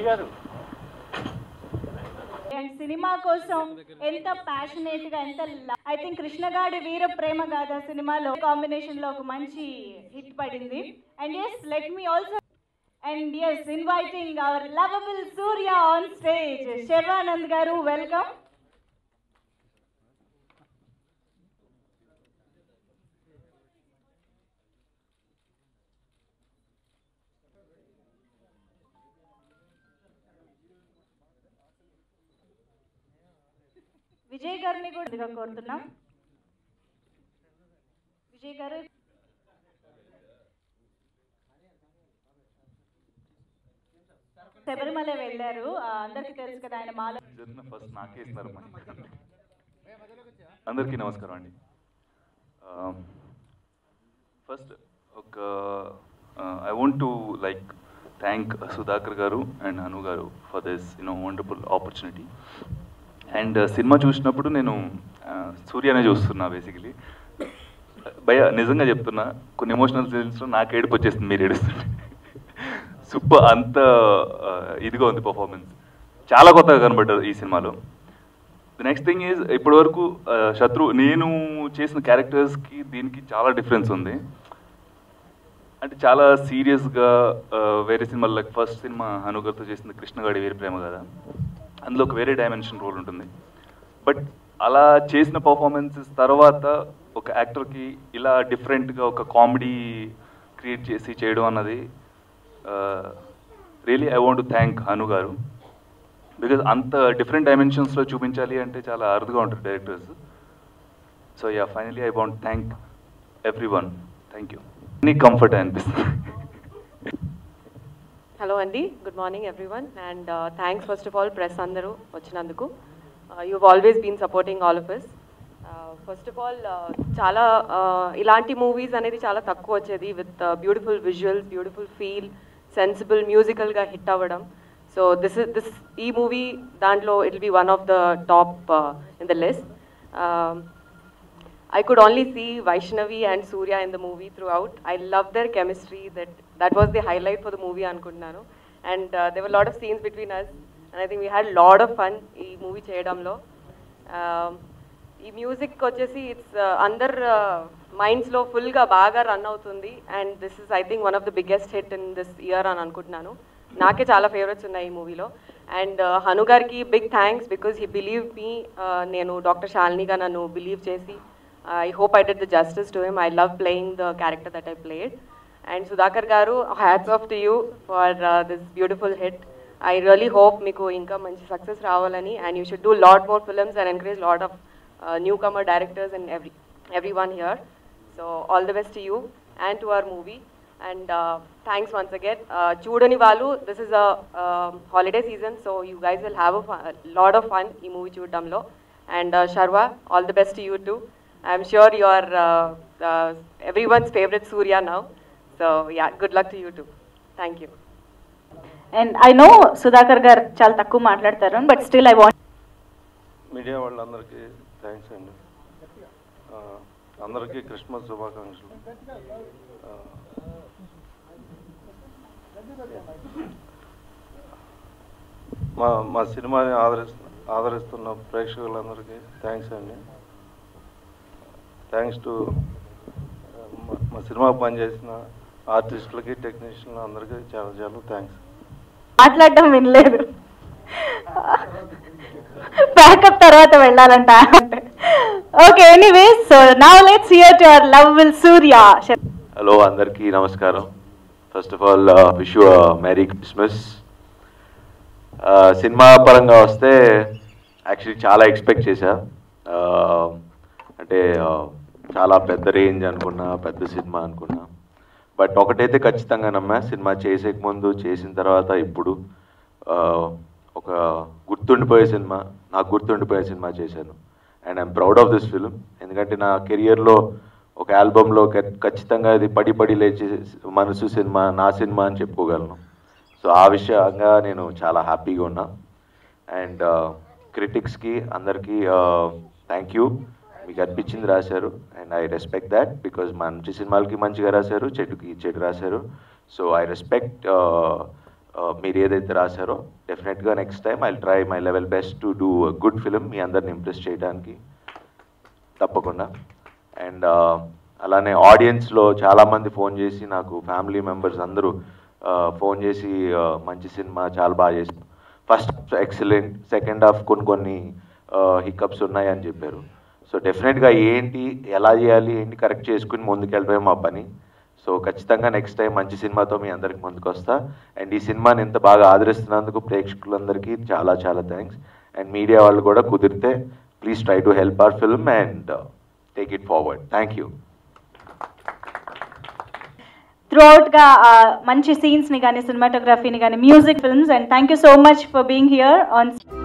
విజయ్ గారు and cinema కోసం ఎంత ప్యాషనేట్ గా ఎంత ఐ థింక్ కృష్ణగాడి వీర ప్రేమ గాథ సినిమాలో కాంబినేషన్ లో ఒక మంచి హిట్ పడింది and yes let me also and yes inviting our lovable Surya on stage Sharwanand garu welcome Vijay గారిని కూడా ఇదిగా కోరుతున్నాం విజయ్ గారు శబరిమల వెళ్ళారు ఆ, అందరికీ తెలుసు కదా ఆయన మాల జర్న ఫస్ట్ నాకే ఇస్తారు మరి. అందరికీ నమస్కారం అండి ఫస్ట్ ఒక I want to like thank Sudhakar garu and Anu garu for this you know wonderful opportunity and cinema చూసినప్పుడు నేను uh, సూర్యనే చూస్తున్నా బేసికలీ భయ నిజంగా చెప్తున్నా కొన్ని ఎమోషనల్ సీన్స్లో నాకు ఏడుపు వచ్చేస్తుంది మీరు ఏడుస్తుంటే సూపర్ అంత uh, ఇదిగా ఉంది పర్ఫార్మెన్స్ చాలా కొత్తగా కనబడ్డారు ఈ సినిమాలో ది నెక్స్ట్ థింగ్ ఈజ్ ఇప్పటి వరకు శత్రు నేను చేసిన క్యారెక్టర్స్కి దీనికి చాలా డిఫరెన్స్ ఉంది అంటే చాలా సీరియస్గా వేరే సినిమాలు లైక్ ఫస్ట్ సినిమా హనుగర్తో చేసిన కృష్ణగాడి వేరే ప్రేమ కదా అందులో ఒక వేరే డైమెన్షన్ రోల్ ఉంటుంది బట్ అలా చేసిన పర్ఫార్మెన్సెస్ తర్వాత ఒక యాక్టర్కి ఇలా డిఫరెంట్గా ఒక కామెడీ క్రియేట్ చేసి చేయడం అన్నది really I want thank Hanu garu because అంత డిఫరెంట్ డైమెన్షన్స్లో చూపించాలి అంటే చాలా అరుదుగా ఉంటారు directors so ya finally I want thank everyone thank you నీ కంఫర్ట్ అనిపిస్తుంది హలో అండి good morning everyone and thanks first of all press అందరూ వచ్చినందుకు you always been supporting all of us first of all చాలా uh, ఇలాంటి movies అనేది చాలా తక్కువ వచ్చేది with beautiful visuals beautiful feel sensible మ్యూజికల్గా హిట్ అవ్వడం సో దిస్ ఇస్ దిస్ ఈ మూవీ దాంట్లో it be one of the top in the list I could only see Vaishnavi and Surya in the movie throughout. I love their chemistry. That that was the highlight for the movie అనుకుంటున్నాను and uh, there were a lot of scenes between us and I think we had lot of fun ఈ movie చేయడంలో Um, ఈ music వచ్చేసి it's అందర్ మైండ్స్లో ఫుల్గా బాగా run అవుతుంది and this is I think one of the biggest hit in this year అని అనుకుంటున్నాను నాకే చాలా ఫేవరెట్స్ ఉన్నాయి ఈ మూవీలో అండ్ హను గారికి big thanks because he believe me నేను డాక్టర్ శాలినిగా నన్ను బిలీవ్ చేసి I hope I did the justice to him I love playing the character that I played and Sudhakar garu hats off to you for this beautiful hit I really hope మీకు ఇంకా మంచి success రావాలని and you should do lot more films and encourage lot of new comer directors and every everyone here so all the best to you and to our movie and thanks once again చూడని వాళ్ళు this is a holiday season so you guys will have a lot of fun ఈ movie చూడడంలో and Sharwa all the best you too I'm sure you are everyone's favourite Surya now so ya good luck to you too thank you and I know Sudhakar garu చాలా తక్కువ మాట్లాడతారు but still I want media వాళ్ళందరికీ thanks అండి ఆ, అందరికీ Christmas శుభాకాంక్షలు ఆ, మా మా సినిమాని ఆదరిస్తు ఆదరిస్తున్న ప్రేక్షకులందరికీ థ్యాంక్స్ అండి థ్యాంక్స్ టు మా సినిమా పనిచేసిన ఆర్టిస్టులకి టెక్నీషియన్లు అందరికీ చాలా చాలా థ్యాంక్స్ మాట్లాడడం వినలేదు బ్యాకప్ తర్వాత వెళ్ళాలంట okay anyway so now let's hear to our లవ్ విల్ సూర్య హలో అందరికీ నమస్కారం first of all wish you merry Christmas cinema పరంగా వస్తే యాక్చువల్లీ చాలా ఎక్స్పెక్ట్ చేశా Uh, అంటే uh, చాలా పెద్ద రేంజ్ అనుకున్నా పెద్ద సినిమా అనుకున్నా బట్ ఒకటైతే ఖచ్చితంగా నమ్మా సినిమా చేసే ముందు చేసిన తర్వాత ఇప్పుడు uh, ఒక గుర్తుండిపోయే సినిమా నాకు గుర్తుండిపోయే సినిమా చేశాను and I'm proud of this film ఎందుకంటే నా కెరియర్లో ఒక ఆల్బంలో ఖచ్చితంగా ఇది పడి పడి లేచే మనసు సినిమా నా సినిమా అని చెప్పుకోగలను సో ఆ విషయంగా నేను చాలా హ్యాపీగా ఉన్నా అండ్ క్రిటిక్స్కి అందరికీ థ్యాంక్ యూ మీకు అనిపించింది రాశారు and I respect that because మంచి సినిమాలకి మంచిగా రాశారు చెడుకి చెడు రాశారు సో ఐ రెస్పెక్ట్ మీరు ఏదైతే రాశారో డెఫినెట్గా next time I try my level best to do good film మీ అందరిని ఇంప్రెస్ చేయడానికి తప్పకుండా అండ్ అలానే ఆడియన్స్లో చాలామంది ఫోన్ చేసి నాకు ఫ్యామిలీ మెంబర్స్ అందరూ ఫోన్ చేసి ఆ, మంచి సినిమా చాలా బాగా చేసి ఫస్ట్ ఎక్సలెంట్ సెకండ్ హాఫ్ కొన్ని కొన్ని హికప్స్ ఉన్నాయని చెప్పారు సో డెఫినెట్గా ఏంటి ఎలా చేయాలి ఏంటి కరెక్ట్ చేసుకుని ముందుకెళ్ళడమే మా పని సో ఖచ్చితంగా నెక్స్ట్ టైం మంచి సినిమాతో మీ అందరికి ముందుకు వస్తా అండ్ ఈ సినిమాని ఇంత బాగా ఆదరిస్తున్నందుకు ప్రేక్షకులందరికీ చాలా చాలా థ్యాంక్స్ అండ్ మీడియా వాళ్ళు కూడా కుదిరితే please try to help our film and take it forward thank you త్రూ అవుట్గా మంచి సీన్స్ని కానీ సినిమాటోగ్రఫీని కానీ music films and thank you so much for being here on